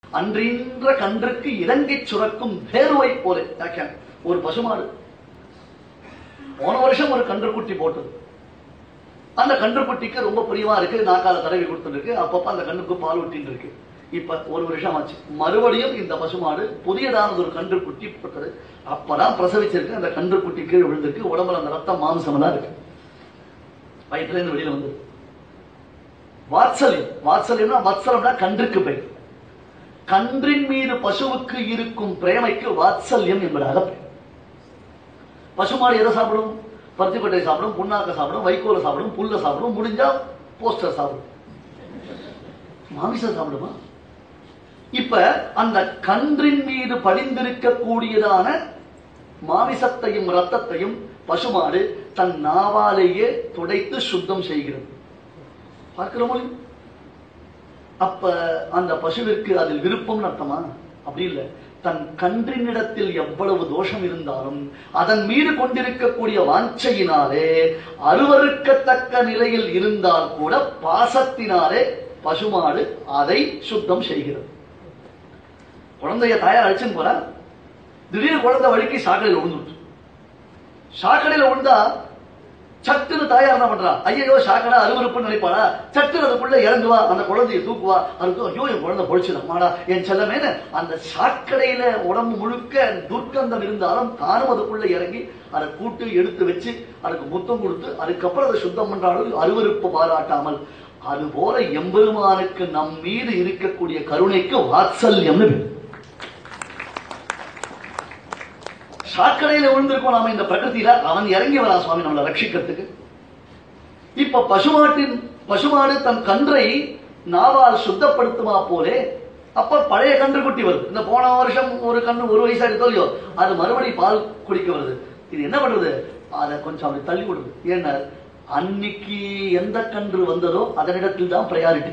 அன்றின்ற கன்றுக்கு இறங்கிச் சுரக்கும் வேர்வை போல வியாக்கியானம். ஒரு பசுமாடு போன வருஷம் ஒரு கன்றுக்குட்டி போட்டது அந்த கன்றுக்குட்டிக்கு ரொம்ப பிரியமா இருக்கு நாக்கால தடவி கொடுத்துருக்கு அப்பப்ப அந்த கண்ணுக்கு பால் ஊட்டின்னு இருக்கு இப்ப ஒரு வருஷம் ஆச்சு மறுபடியும் இந்த பசுமாடு புதியதானது ஒரு கன்றுக்குட்டி போட்டது அப்பதான் பிரசவிச்சிருக்கு அந்த கன்றுக்குட்டி கீழே விழுந்திருக்கு உடம்புல அந்த ரத்தம் மாம்சம் எல்லாம் இருக்கு வயிற்றுல இருந்து வெளியில வந்து வாத்சல்யம் வாத்சல்யம்னா வத்சலம்னா கன்றுக்கு பெயர் கன்றின் மீது பசுவுக்கு இருக்கும் பிரேமைக்கு வாத்சல்யம் என்பதாக பெயர் பசுமாடு எதை சாப்பிடும் பருத்திக்கொட்டை சாப்பிடும் புண்ணாக்க சாப்பிடும் வைக்கோல சாப்பிடும் புல்ல சாப்பிடும் முடிஞ்சா போஸ்டர் சாப்பிடும் மாமிசம் சாப்பிடுமா இப்ப அந்த கன்றின் மீது படிந்திருக்க கூடியதான மாமிசத்தையும் ரத்தத்தையும் பசுமாடு தன் நாவாலேயே துடைத்து சுத்தம் செய்கிறது பார்க்கிறோமோ அப்ப அந்த பசுவிற்கு அதில் விருப்பம்னு அர்த்தமா அப்படி இல்லை தன் கன்றினிடத்தில் எவ்வளவு தோஷம் இருந்தாலும் அதன் மீது கொண்டிருக்கக்கூடிய வாஞ்சையினாலே அருவருக்கத்தக்க நிலையில் இருந்தால் கூட பாசத்தினாலே பசுமாடு அதை சுத்தம் செய்கிறது குழந்தைய தாயார் அழைச்சுன்னு போறா திடீர்னு குழந்தை வழிக்கு சாக்கடையில் விழுந்துட்டு சாக்கடையில விழுந்தா சட்டுன்னு தாயார் என்ன பண்றா ஐயோ சாக்கடா அருவருப்புன்னு நினைப்பாளா சட்டுன்னு அதுக்குள்ள இறங்குவா அந்த குழந்தைய தூக்குவா அதுக்கு ஐயோ என் குழந்தை பொழிச்சிடும் மாடா என் செல்லமேனு அந்த சாக்கடையில உடம்பு முழுக்க துர்க்கந்தம் இருந்தாலும் தானும் அதுக்குள்ள இறங்கி அதை கூட்டு எடுத்து வச்சு அதுக்கு முத்தம் கொடுத்து அதுக்கப்புறம் அதை சுத்தம் பண்றாலும் அருவருப்பு பாராட்டாமல் அதுபோல எம்பெருமானுக்கு நம் மீது இருக்கக்கூடிய கருணைக்கு வாத்சல்யம்னு பேரு. சாக்கடையில விழுந்திருக்கோம் நாம இந்த பிரகிருதியில அவன் இறங்கி வரா சுவாமி நம்மளை ரட்சிக்கிறதுக்கு இப்ப பசுமாட்டின் பசுமாடு தன் கன்றை நாவால் சுத்தப்படுத்துமா போலே அப்ப பழைய கன்று குட்டி வருது இந்த போன வருஷம் ஒரு கன்று ஒரு வயசா எடுத்தோ இல்லையோ அது மறுபடியும் பால் குடிக்க வருது இது என்ன பண்றது அதை கொஞ்சம் அப்படி தள்ளி விடுது ஏன்னா அன்னைக்கு எந்த கன்று வந்ததோ அதனிடத்தில் தான் ப்ரையாரிட்டி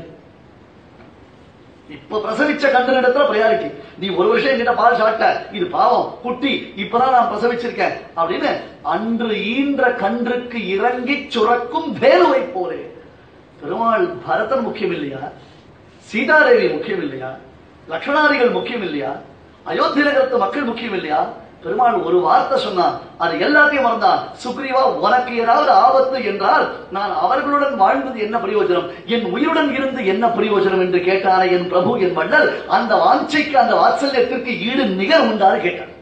இப்ப பிரசவிச்ச கண்டனிடத்துல ப்ரையாரிட்டி நீ ஒரு வருஷம் என்கிட்ட பால் சாப்பிட்ட இது பாவம் குட்டி இப்பதான் நான் பிரசவிச்சிருக்கேன் அப்படின்னு அன்று ஈன்ற கன்றுக்கு இறங்கி சுரக்கும் வேலுவை போலே பெருமாள் பரதன் முக்கியம் இல்லையா சீதாதேவி முக்கியம் இல்லையா லக்ஷ்மணாரிகள் முக்கியம் இல்லையா அயோத்தி நகரத்து மக்கள் முக்கியம் இல்லையா பெருமாள் ஒரு வார்த்தை சொன்னான் அது எல்லாத்தையும் மறந்தான் சுக்ரீவா உனக்கு ஏதாவது ஆபத்து என்றால் நான் அவர்களுடன் வாழ்ந்தது என்ன பிரயோஜனம் என் உயிருடன் இருந்து என்ன பிரயோஜனம் என்று கேட்டானே என் பிரபு என் மன்னர் அந்த வாஞ்சைக்கு அந்த வாத்சல்யத்திற்கு ஈடு நிகர் உண்டான்னு கேட்டான்